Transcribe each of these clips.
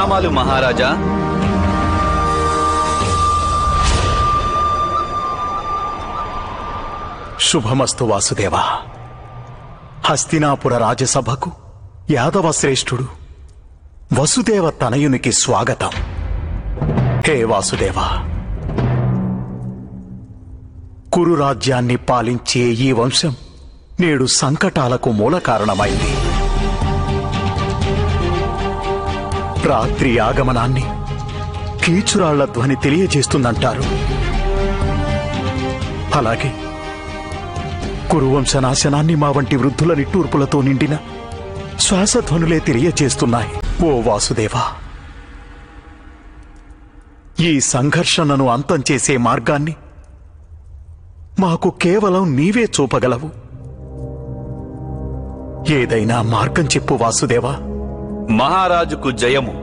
ప్రణామాలు మహారాజా శుభమస్తు వాసుదేవా హస్తినాపుర రాజసభకు యాదవ శ్రేష్ఠుడు వసుదేవ తనయునికి స్వాగతం హే వాసుదేవా కురు రాజ్యాన్ని పాలించే ఈ వంశం నేడు సంకటాలకు మూల కారణమైంది రాత్రి ఆగమనాన్ని కీచురాళ్ల ధ్వని తెలియజేస్తుందంటారు అలాగే కురువంశ నాశనాన్ని మా వంటి వృద్ధుల నిట్టూర్పులతో నిండిన శ్వాసధ్వనులే తెలియజేస్తున్నాయి ఓ వాసుదేవా ఈ సంఘర్షణను అంతం చేసే మార్గాన్ని మాకు కేవలం నీవే చూపగలవు ఏదైనా మార్గం చెప్పు వాసుదేవా మహారాజుకు జయము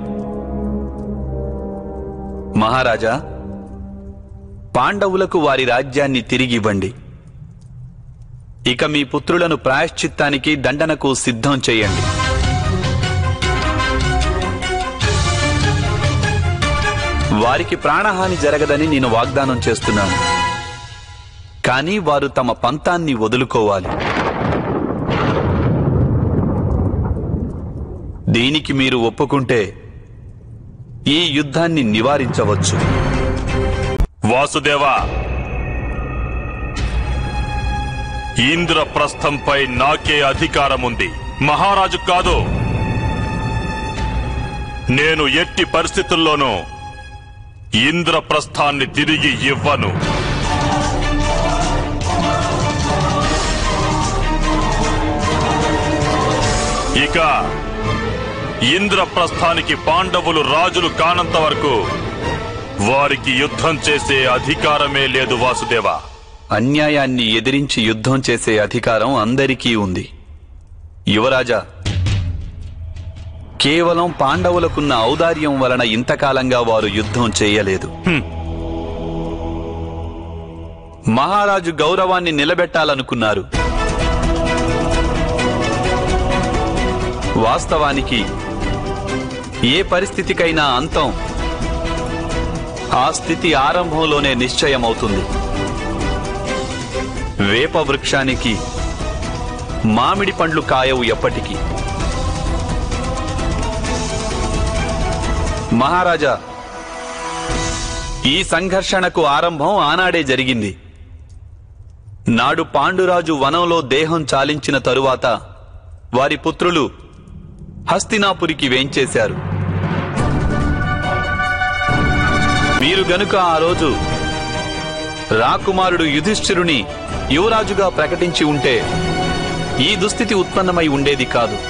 మహారాజా పాండవులకు వారి రాజ్యాన్ని తిరిగివ్వండి ఇక మీ పుత్రులను ప్రాయశ్చిత్తానికి దండనకు సిద్ధం చేయండి వారికి ప్రాణహాని జరగదని నేను వాగ్దానం చేస్తున్నాను కానీ వారు తమ పంతాన్ని వదులుకోవాలి దీనికి మీరు ఒప్పుకుంటే ఈ యుద్ధాన్ని నివారించవచ్చు వాసుదేవా ఇంద్రప్రస్థంపై నాకే అధికారముంది మహారాజు కాదు నేను ఎట్టి పరిస్థితుల్లోనూ ఇంద్రప్రస్థాన్ని తిరిగి ఇవ్వను ఇక ఇంద్రప్రస్థానికి పాండవులు రాజులు కానంత వరకు వారికి యుద్ధం చేసే అధికారమే లేదు వాసుదేవా అన్యాయాన్ని ఎదిరించి యుద్ధం చేసే అధికారం అందరికీ ఉంది యువరాజా కేవలం పాండవులకున్న ఔదార్యం వలన ఇంతకాలంగా వారు యుద్ధం చేయలేదు మహారాజు గౌరవాన్ని నిలబెట్టాలనుకున్నారు వాస్తవానికి ఏ పరిస్థితికైనా అంతం ఆ స్థితి ఆరంభంలోనే నిశ్చయమవుతుంది వేప వృక్షానికి మామిడి పండ్లు కాయవు ఎప్పటికీ మహారాజా ఈ సంఘర్షణకు ఆరంభం ఆనాడే జరిగింది నాడు పాండురాజు వనంలో దేహం చాలించిన తరువాత వారి పుత్రులు హస్తినాపురికి వేంచేశారు మీరు గనుక ఆ రోజు రాకుమారుడు యుధిష్ఠిరుని యువరాజుగా ప్రకటించి ఉంటే ఈ దుస్థితి ఉత్పన్నమై ఉండేది కాదు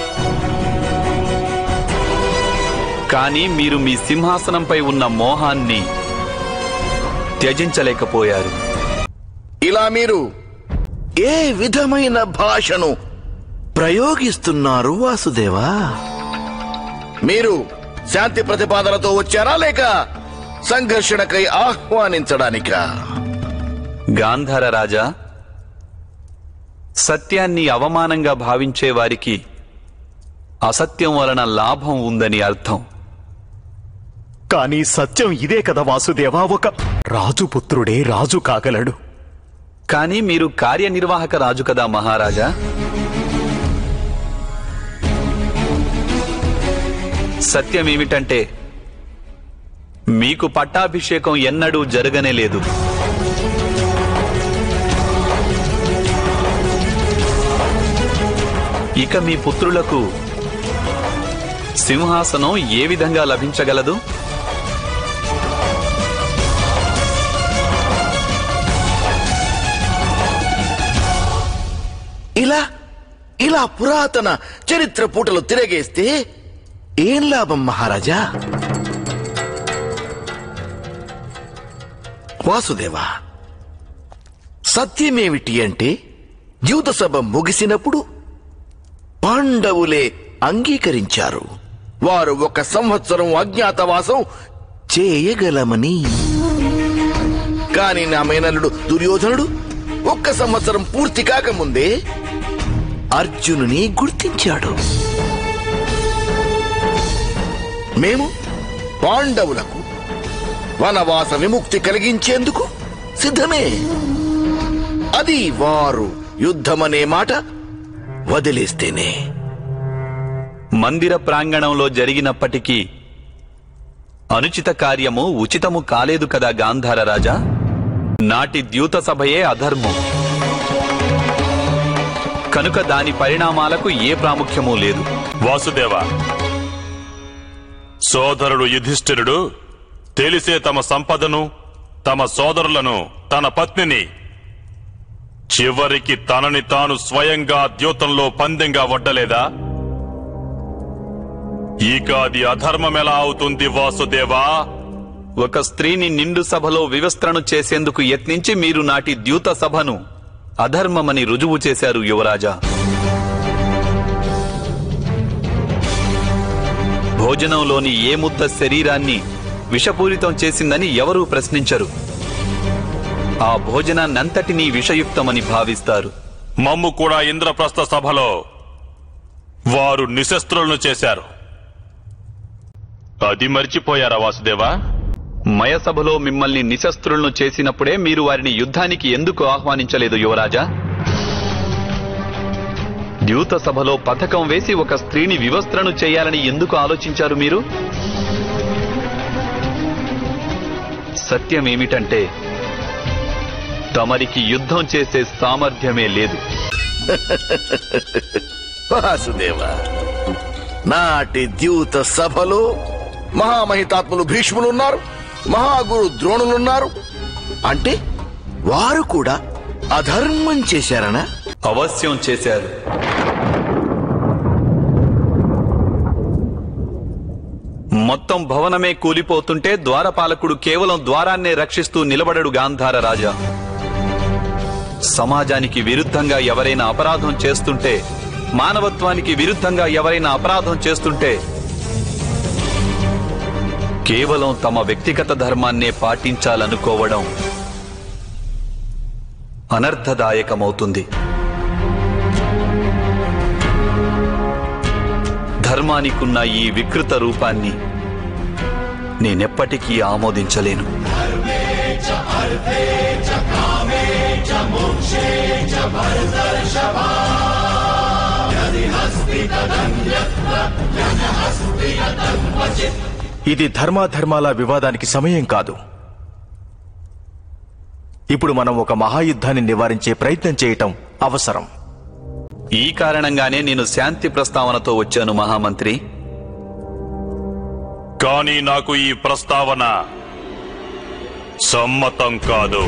కానీ మీరు మీ సింహాసనంపై ఉన్న మోహాన్ని త్యజించలేకపోయారు ఇలా మీరు ఏ విధమైన భాషను ప్రయోగిస్తున్నారు వాసుదేవా మీరు శాంతి ప్రతిపాదనతో వచ్చారా లేక సంఘర్షణకై ఆహ్వానించడానికా గాంధార రాజా సత్యాన్ని అవమానంగా భావించే వారికి అసత్యం వలన లాభం ఉందని అర్థం కానీ సత్యం ఇదే కదా వాసుదేవా ఒక రాజుపుత్రుడే రాజు కాగలడు కానీ మీరు కార్యనిర్వాహక రాజు కదా మహారాజా సత్యమేమిటంటే మీకు పట్టాభిషేకం ఎన్నడూ జరగనే లేదు ఇక మీ పుత్రులకు సింహాసనం ఏ విధంగా లభించగలదు ఇలా ఇలా పురాతన చరిత్ర పూటలు తిరగేస్తే ఏం లాభం మహారాజా వాసుదేవా సత్యమేమిటి అంటే యూత సభ ముగిసినప్పుడు పాండవులే అంగీకరించారు వారు ఒక సంవత్సరం అజ్ఞాతవాసం చేయగలమని కాని నా మేనల్లుడు దుర్యోధనుడు ఒక్క సంవత్సరం పూర్తి కాకముందే అర్జునుని గుర్తించాడు మేము పాండవులకు వనవాస విముక్తి కలిగించేందుకు సిద్ధమే అది వారు యుద్ధమనే మాట వదిలేస్తేనే మందిర ప్రాంగణంలో జరిగినప్పటికీ అనుచిత కార్యము ఉచితము కాలేదు కదా గాంధార రాజా నాటి ద్యూత సభయే అధర్మం కనుక దాని పరిణామాలకు ఏ ప్రాముఖ్యమూ లేదు వాసుదేవ సోదరుడు యుధిష్ఠిరుడు తెలిసే తమ సంపదను తమ సోదరులను తన పత్నిని చివరికి తనని తాను స్వయంగా ద్యూతంలో పందెంగా వడ్డలేదా ఇక అది అధర్మమెలా అవుతుంది వాసుదేవా ఒక స్త్రీని నిండు సభలో వివస్త్రను చేసేందుకు యత్నించి మీరు నాటి ద్యూత సభను అధర్మమని రుజువు చేశారు యువరాజా భోజనంలోని ఏ ముద్ద శరీరాన్ని విషపూరితం చేసిందని ఎవరూ ప్రశ్నించరు ఆ భోజనాన్నంతటినీ విషయుక్తమని భావిస్తారు మమ్ము కూడా ఇంద్రప్రస్థ సభలో వారు నిశస్త్రులను చేశారు అది మర్చిపోయారా వాసుదేవా మయసభలో మిమ్మల్ని నిశస్త్రులను చేసినప్పుడే మీరు వారిని యుద్ధానికి ఎందుకు ఆహ్వానించలేదు యువరాజా ద్యూత సభలో పథకం వేసి ఒక స్త్రీని వివస్త్రను చేయాలని ఎందుకు ఆలోచించారు మీరు సత్యమేమిటంటే తమరికి యుద్ధం చేసే సామర్థ్యమే లేదు వాసుదేవ నాటి ద్యూత సభలో మహామహితాత్ములు భీష్ములున్నారు మహాగురు ద్రోణులున్నారు అంటే వారు కూడా అధర్మం చేశారనా అవశ్యం చేశారు మొత్తం భవనమే కూలిపోతుంటే ద్వారపాలకుడు కేవలం ద్వారాన్నే రక్షిస్తూ నిలబడడు గాంధార రాజా సమాజానికి విరుద్ధంగా ఎవరైనా అపరాధం చేస్తుంటే మానవత్వానికి విరుద్ధంగా ఎవరైనా అపరాధం చేస్తుంటే కేవలం తమ వ్యక్తిగత ధర్మాన్నే పాటించాలనుకోవడం అనర్థదాయకమవుతుంది ధర్మానికున్న ఈ వికృత రూపాన్ని నేనెప్పటికీ ఆమోదించలేను ఇది ధర్మాధర్మాల వివాదానికి సమయం కాదు ఇప్పుడు మనం ఒక మహాయుద్ధాన్ని నివారించే ప్రయత్నం చేయటం అవసరం ఈ కారణంగానే నేను శాంతి ప్రస్తావనతో వచ్చాను మహామంత్రి కానీ నాకు ఈ ప్రస్తావన సమ్మతం కాదు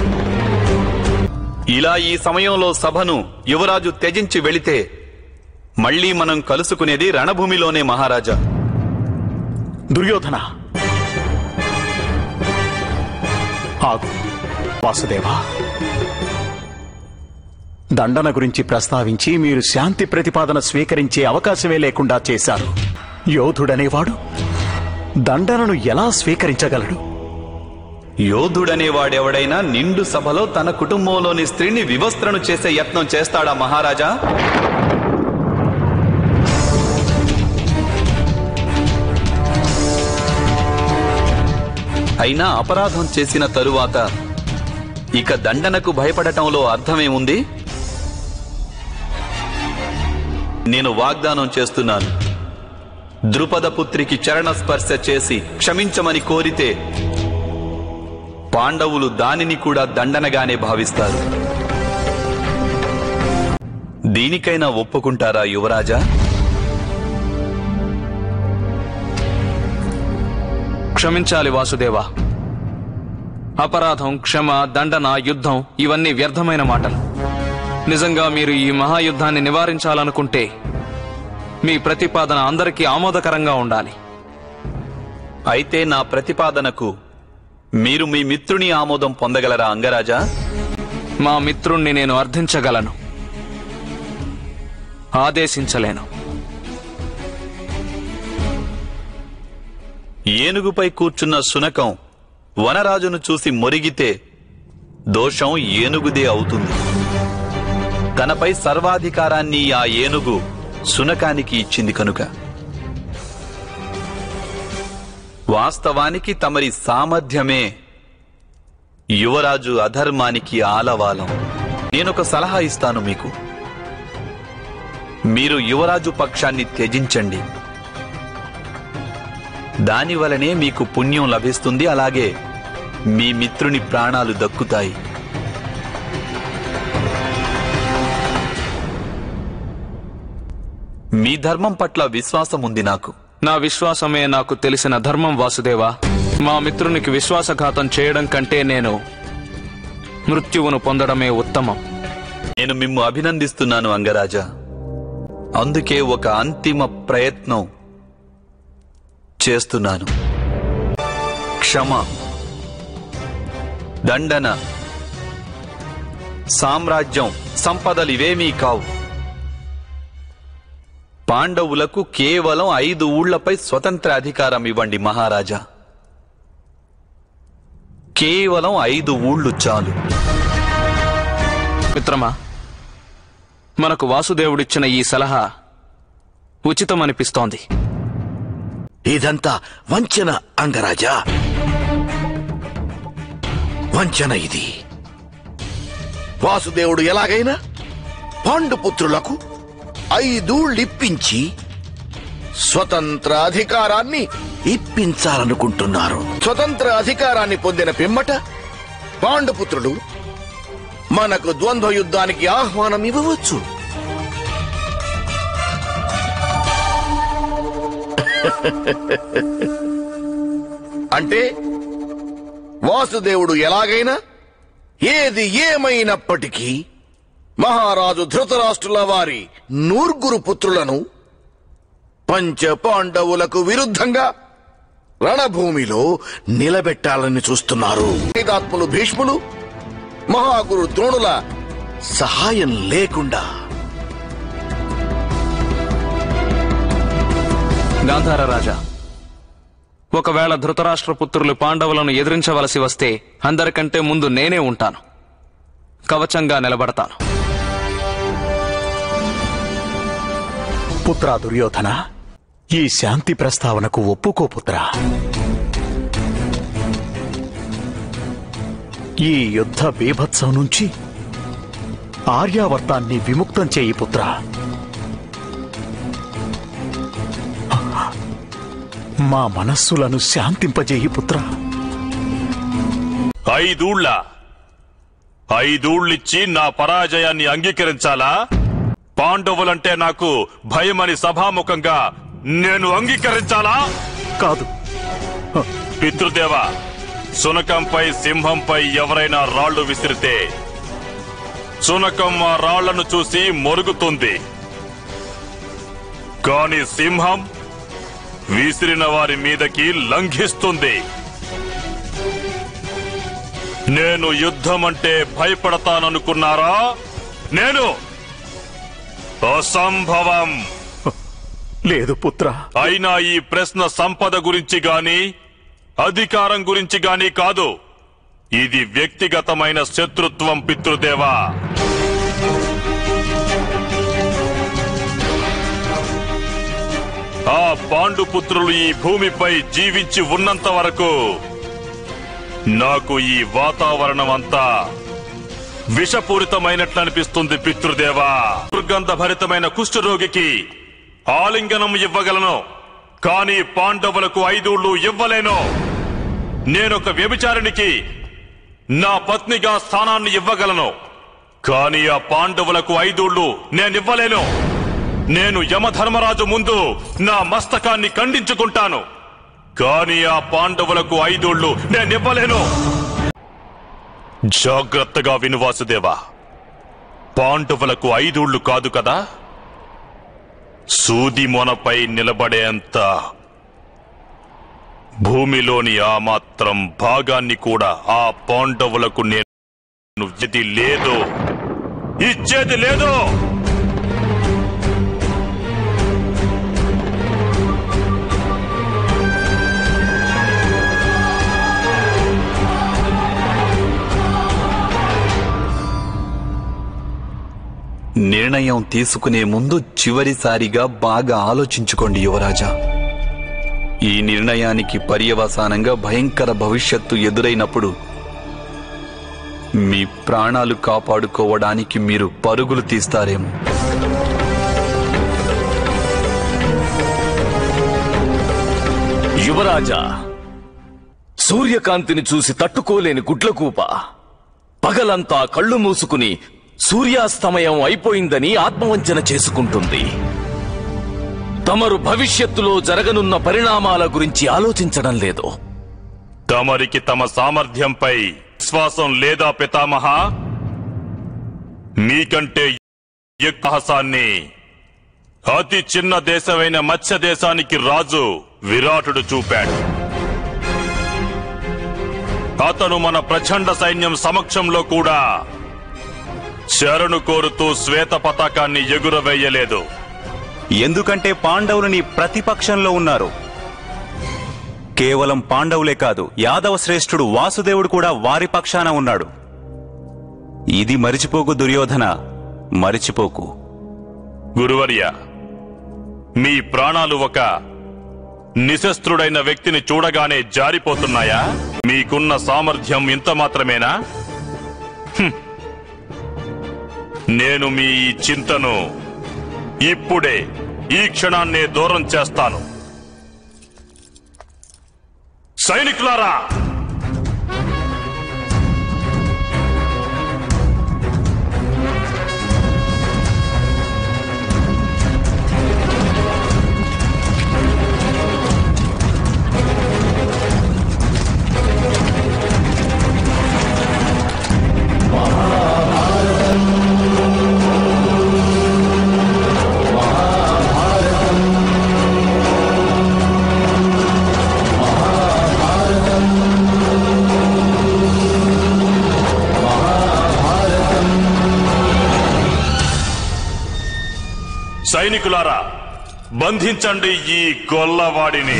ఇలా ఈ సమయంలో సభను యువరాజు త్యజించి వెళితే మళ్ళీ మనం కలుసుకునేది రణభూమిలోనే మహారాజా దుర్యోధన ఆగు వాసుదేవా దండన గురించి ప్రస్తావించి మీరు శాంతి ప్రతిపాదన స్వీకరించే అవకాశమే లేకుండా చేశారు యోధుడనేవాడు దండనను ఎలా స్వీకరించగలడు యోధుడనేవాడెవడైనా నిండు సభలో తన కుటుంబంలోని స్త్రీని వివస్త్రను చేసే యత్నం చేస్తాడా మహారాజా అయినా అపరాధం చేసిన తరువాత ఇక దండనకు భయపడటంలో అర్థమేముంది నేను వాగ్దానం చేస్తున్నాను ద్రుపద పుత్రికి చరణ స్పర్శ చేసి క్షమించమని కోరితే పాండవులు దానిని కూడా దండనగానే భావిస్తారు దీనికైనా ఒప్పుకుంటారా యువరాజా క్షమించాలి వాసుదేవా అపరాధం క్షమ దండన యుద్ధం ఇవన్నీ వ్యర్థమైన మాటలు నిజంగా మీరు ఈ మహాయుద్ధాన్ని నివారించాలనుకుంటే మీ ప్రతిపాదన అందరికీ ఆమోదకరంగా ఉండాలి అయితే నా ప్రతిపాదనకు మీరు మీ మిత్రుని ఆమోదం పొందగలరా అంగరాజా మా మిత్రుణ్ణి నేను అర్థించగలను ఆదేశించలేను ఏనుగుపై కూర్చున్న శునకం వనరాజును చూసి మొరిగితే దోషం ఏనుగుదే అవుతుంది తనపై సర్వాధికారాన్ని ఆ ఏనుగు శునకానికి ఇచ్చింది కనుక వాస్తవానికి తమరి సామర్థ్యమే యువరాజు అధర్మానికి ఆలవాలం నేనొక సలహా ఇస్తాను మీకు మీరు యువరాజు పక్షాన్ని త్యజించండి దాని వలనే మీకు పుణ్యం లభిస్తుంది అలాగే మీ మిత్రుని ప్రాణాలు దక్కుతాయి మీ ధర్మం పట్ల విశ్వాసం ఉంది నాకు నా విశ్వాసమే నాకు తెలిసిన ధర్మం వాసుదేవా మా మిత్రునికి విశ్వాసఘాతం చేయడం కంటే నేను మృత్యువును పొందడమే ఉత్తమం నేను మిమ్ము అభినందిస్తున్నాను అంగరాజా అందుకే ఒక అంతిమ ప్రయత్నం చేస్తున్నాను క్షమ దండన సామ్రాజ్యం సంపదలు ఇవేమీ కావు పాండవులకు కేవలం ఐదు ఊళ్లపై స్వతంత్ర అధికారం ఇవ్వండి మహారాజా కేవలం ఐదు ఊళ్ళు చాలు మిత్రమా మనకు వాసుదేవుడిచ్చిన ఈ సలహా ఉచితమనిపిస్తోంది ఇదంతా వంచన అంగరాజా వంచన ఇది వాసుదేవుడు ఎలాగైనా పాండుపుత్రులకు ఐదూళ్ళిప్పించి స్వతంత్ర అధికారాన్ని ఇప్పించాలనుకుంటున్నారు స్వతంత్ర అధికారాన్ని పొందిన పిమ్మట పాండుపుత్రులు మనకు ద్వంద్వ యుద్ధానికి ఆహ్వానం ఇవ్వవచ్చు అంటే వాసుదేవుడు ఎలాగైనా ఏది ఏమైనప్పటికీ మహారాజు ధృతరాష్ట్రుల వారి నూర్గురు పుత్రులను పంచ పాండవులకు విరుద్ధంగా రణభూమిలో నిలబెట్టాలని చూస్తున్నారు వేదాత్ములు భీష్ములు మహాగురు ద్రోణుల సహాయం లేకుండా గాంధార రాజా ఒకవేళ ధృతరాష్ట్ర పుత్రులు పాండవులను ఎదిరించవలసి వస్తే అందరికంటే ముందు నేనే ఉంటాను కవచంగా నిలబడతాను పుత్రా దుర్యోధన ఈ శాంతి ప్రస్తావనకు ఒప్పుకో పుత్రా ఈ యుద్ధ బీభత్సం నుంచి ఆర్యావర్తాన్ని విముక్తం చేయి పుత్రా మా మనస్సులను శాంతింపజేయి పుత్రా ఐదూళ్ళ ఐదూళ్ళిచ్చి నా పరాజయాన్ని అంగీకరించాలా పాండవులంటే నాకు భయమని సభాముఖంగా నేను అంగీకరించాలా కాదు పితృదేవ సునకంపై సింహంపై ఎవరైనా రాళ్లు విసిరితే సునకం ఆ రాళ్లను చూసి మొరుగుతుంది కాని సింహం విసిరిన వారి మీదకి లంఘిస్తుంది నేను యుద్ధం అంటే భయపడతాననుకున్నారా నేను అసంభవం లేదు పుత్రా అయినా ఈ ప్రశ్న సంపద గురించి గాని అధికారం గురించి గాని కాదు ఇది వ్యక్తిగతమైన శత్రుత్వం పితృదేవా ఆ పాండుపుత్రులు ఈ భూమిపై జీవించి ఉన్నంత వరకు నాకు ఈ వాతావరణం అంతా విషపూరితమైనట్లు అనిపిస్తుంది పితృదేవా దుర్గంధ భరితమైన కుష్ఠరోగికి ఆలింగనం ఇవ్వగలను కానీ పాండవులకు ఐదూళ్ళు ఇవ్వలేను నేనొక వ్యభిచారినికి నా పత్నిగా స్థానాన్ని ఇవ్వగలను కానీ ఆ పాండవులకు ఐదూళ్ళు నేనివ్వలేను నేను యమధర్మరాజు ముందు నా మస్తకాన్ని ఖండించుకుంటాను కానీ ఆ పాండవులకు ఐదూళ్ళు నేనివ్వలేను జాగ్రత్తగా విను వాసుదేవా పాండవులకు ఐదూళ్ళు కాదు కదా సూది మొనపై నిలబడేంత భూమిలోని ఆ మాత్రం భాగాన్ని కూడా ఆ పాండవులకు నేను ఇది లేదు ఇచ్చేది లేదు నిర్ణయం తీసుకునే ముందు చివరిసారిగా బాగా ఆలోచించుకోండి యువరాజా ఈ నిర్ణయానికి పర్యవసానంగా భయంకర భవిష్యత్తు ఎదురైనప్పుడు మీ ప్రాణాలు కాపాడుకోవడానికి మీరు పరుగులు తీస్తారేమో యువరాజా సూర్యకాంతిని చూసి తట్టుకోలేని గుడ్లకూప పగలంతా కళ్ళు మూసుకుని సూర్యాస్తమయం అయిపోయిందని ఆత్మవంచన చేసుకుంటుంది తమరు భవిష్యత్తులో జరగనున్న పరిణామాల గురించి ఆలోచించడం లేదు తమరికి తమ సామర్థ్యంపై విశ్వాసం లేదా పితామహ మీకంటే ఎక్కువ సాహసాన్ని అతి చిన్న దేశమైన మత్స్య దేశానికి రాజు విరాటుడు చూపాడు అతను మన ప్రచండ సైన్యం సమక్షంలో కూడా శరణు కోరుతూ శ్వేత పతాకాన్ని ఎగురవేయలేదు ఎందుకంటే పాండవులు నీ ప్రతిపక్షంలో ఉన్నారు కేవలం పాండవులే కాదు యాదవ శ్రేష్ఠుడు వాసుదేవుడు కూడా వారి పక్షాన ఉన్నాడు ఇది మరిచిపోకు దుర్యోధన మరిచిపోకు గురువర్య మీ ప్రాణాలు ఒక నిశస్త్రుడైన వ్యక్తిని చూడగానే జారిపోతున్నాయా మీకున్న సామర్థ్యం ఇంత మాత్రమేనా హ్మ్. నేను మీ ఈ చింతను ఇప్పుడే ఈ క్షణాన్నే దూరం చేస్తాను సైనికులారా సైనికులారా బంధించండి ఈ గొల్లవాడిని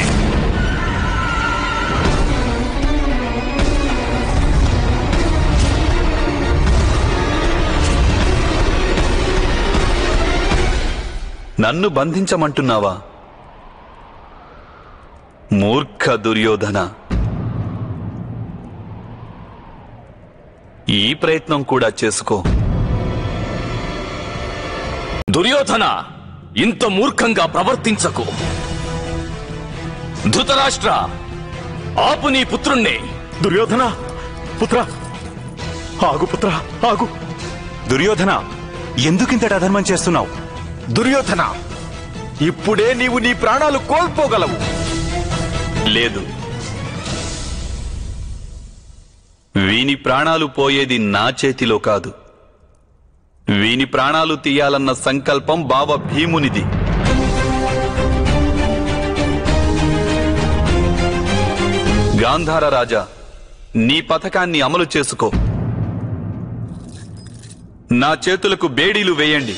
నన్ను బంధించమంటున్నావా మూర్ఖ దుర్యోధన ఈ ప్రయత్నం కూడా చేసుకో దుర్యోధన ఇంత మూర్ఖంగా ప్రవర్తించకు ధృతరాష్ట్ర ఆపు నీ పుత్రుణ్ణి దుర్యోధన పుత్ర ఆగు పుత్ర ఆగు దుర్యోధన ఎందుకింతటి అధర్మం చేస్తున్నావు దుర్యోధన ఇప్పుడే నీవు నీ ప్రాణాలు కోల్పోగలవు లేదు వీని ప్రాణాలు పోయేది నా చేతిలో కాదు వీని ప్రాణాలు తీయాలన్న సంకల్పం బావ భీమునిది గాంధార రాజా నీ పథకాన్ని అమలు చేసుకో నా చేతులకు బేడీలు వేయండి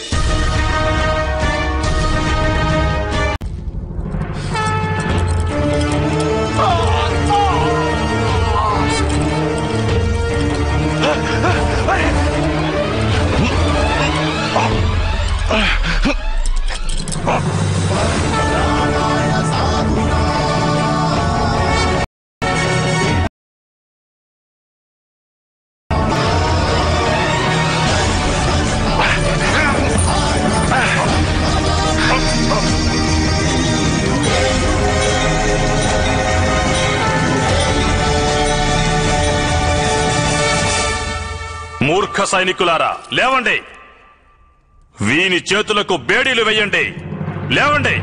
మూర్ఖ సైనికులారా లేవండి వీని చేతులకు బేడీలు వేయండి లేవండి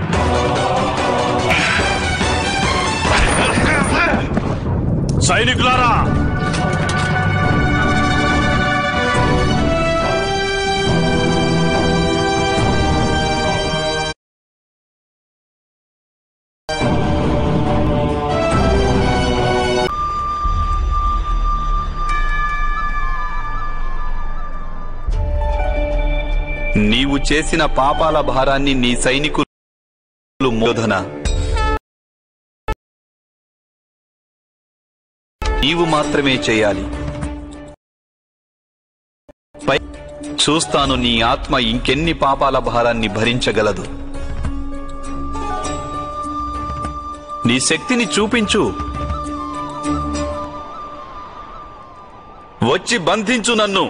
సైనికులారా నీవు చేసిన పాపాల భారాన్ని నీ సైనికులు మోదన నీవు మాత్రమే చేయాలి పై చూస్తాను నీ ఆత్మ ఇంకెన్ని పాపాల భారాన్ని భరించగలదు నీ శక్తిని చూపించు వచ్చి బంధించు నన్ను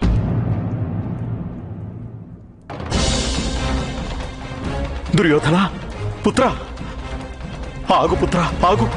దుర్యోధన పుత్ర ఆగు పుత్ర ఆగు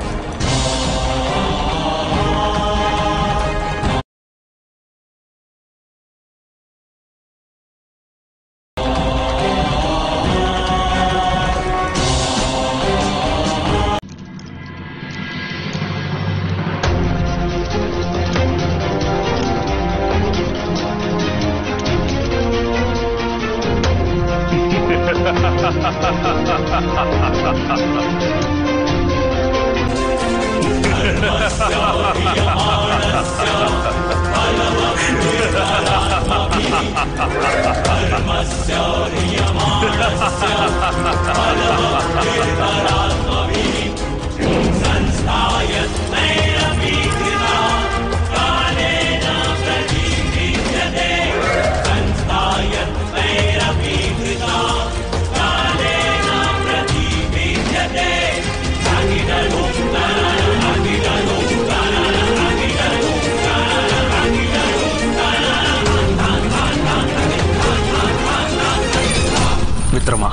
మిత్రమా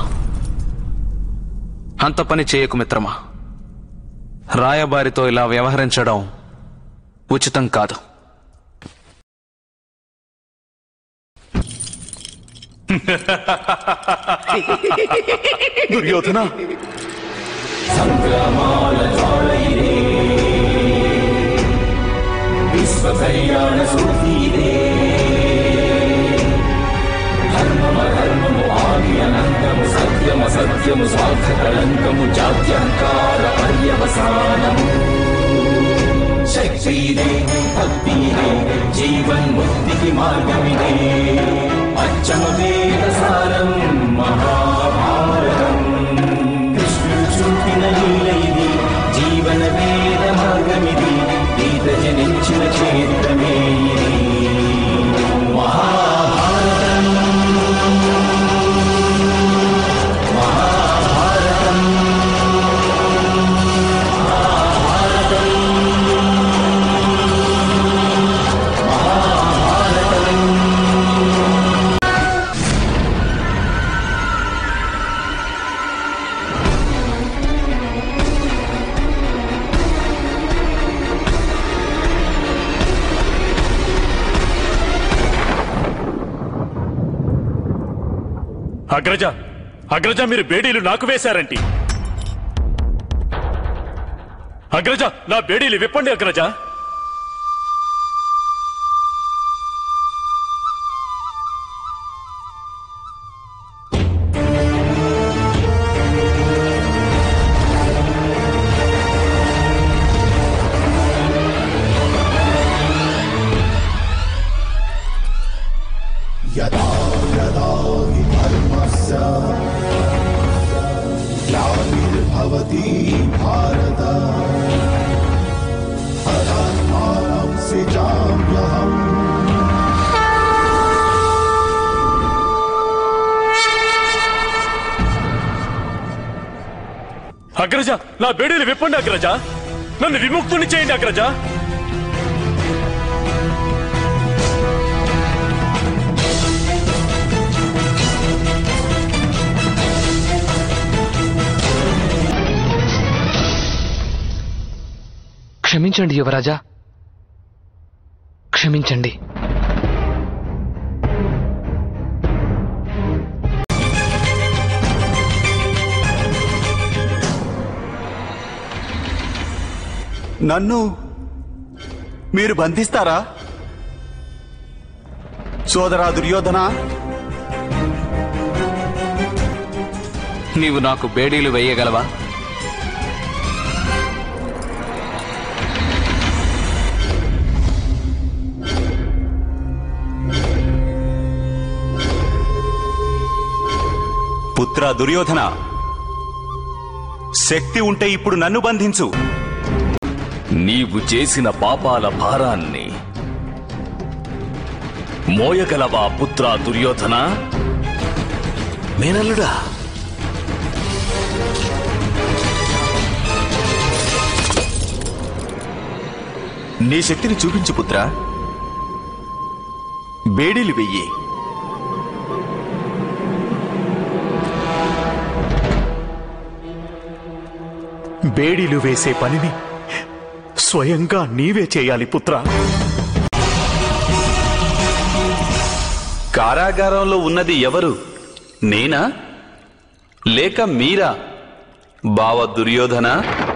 అంత పని చేయకు మిత్రమా రాయబారితో ఇలా వ్యవహరించడం ఉచితం కాదు దుర్యోధన శక్తిదే భక్తిదే జీవన్ముక్తికి మార్గమిదే అచ్చమ వేద సారం మహాభారతం కృష్ణుడు చూపిన లీల ఇది జీవన వేద మార్గమిది గీత జనించిన క్షేత్రమే ఇది మహాభారతం మహాభారతం అగ్రజ అగ్రజ మీరు బేడీలు నాకు వేశారంటి అగ్రజ నా బేడీలు విప్పండి అగ్రజ यदा यदा हि धर्मस्य ग्लानिर्भवति भारत तदात्मानं सृजाम्यहम् అగ్రజ నా బేడీలు విప్పండి అగ్రజ నన్ను విముక్తుని చేయండి అగ్రజ క్షమించండి యువరాజా క్షమించండి నన్ను మీరు బంధిస్తారా సోదరా దుర్యోధన నీవు నాకు బేడీలు వేయగలవా పుత్ర దుర్యోధన శక్తి ఉంటే ఇప్పుడు నన్ను బంధించు నీవు చేసిన పాపాల భారాన్ని మోయగలవా పుత్ర దుర్యోధన మేనల్లుడా నీ శక్తిని చూపించు పుత్రా బేడీలు వెయ్యి బేడీలు వేసే పనిని స్వయంగా నీవే చేయాలి పుత్రా కారాగారంలో ఉన్నది ఎవరు నేనా లేక మీరా బావ దుర్యోధన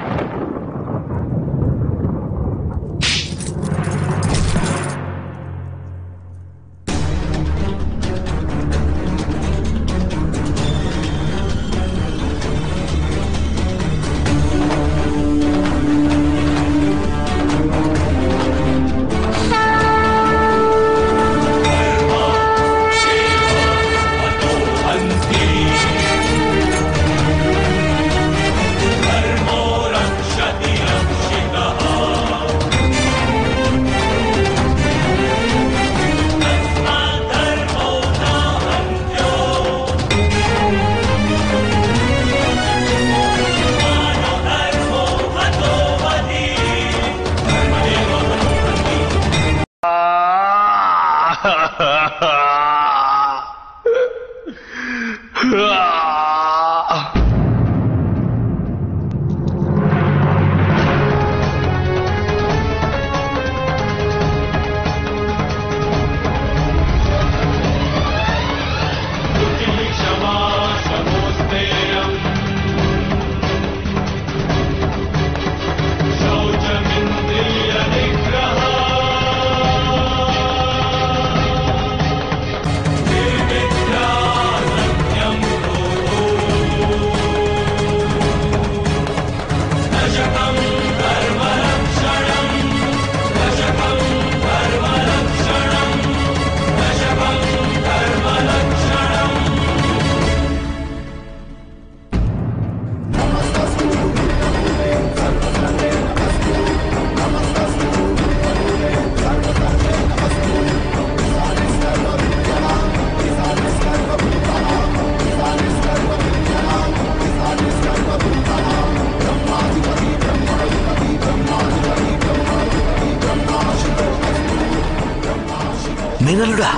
మేనలుడా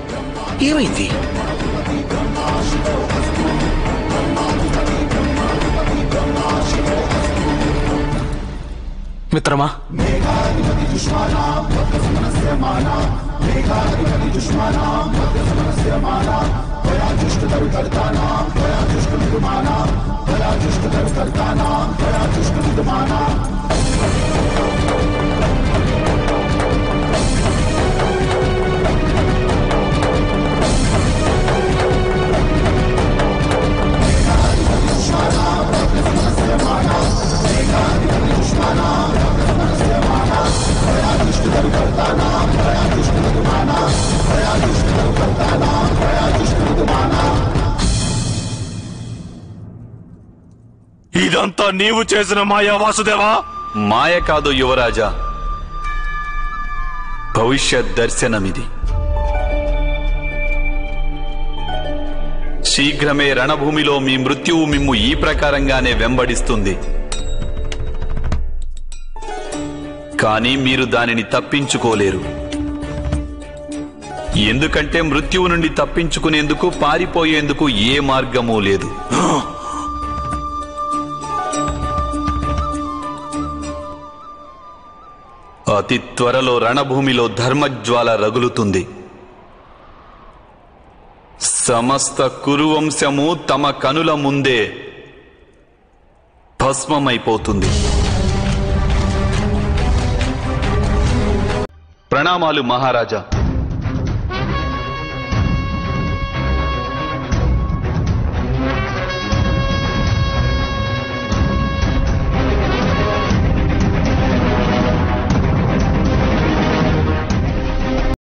ఏమైంది మిత్రమా ఇదంతా నీవు చేసిన మాయా వాసుదేవా మాయ కాదు యువరాజా భవిష్యత్ దర్శనమిది శీఘ్రమే రణభూమిలో మీ మృత్యువు మిమ్ము ఈ ప్రకారంగానే వెంబడిస్తుంది కానీ మీరు దానిని తప్పించుకోలేరు ఎందుకంటే మృత్యువు నుండి తప్పించుకునేందుకు పారిపోయేందుకు ఏ మార్గమూ లేదు అతి త్వరలో రణభూమిలో ధర్మజ్వాల రగులుతుంది సమస్త కురువంశము తమ కనుల ముందే భస్మమైపోతుంది ప్రణామాలు మహారాజా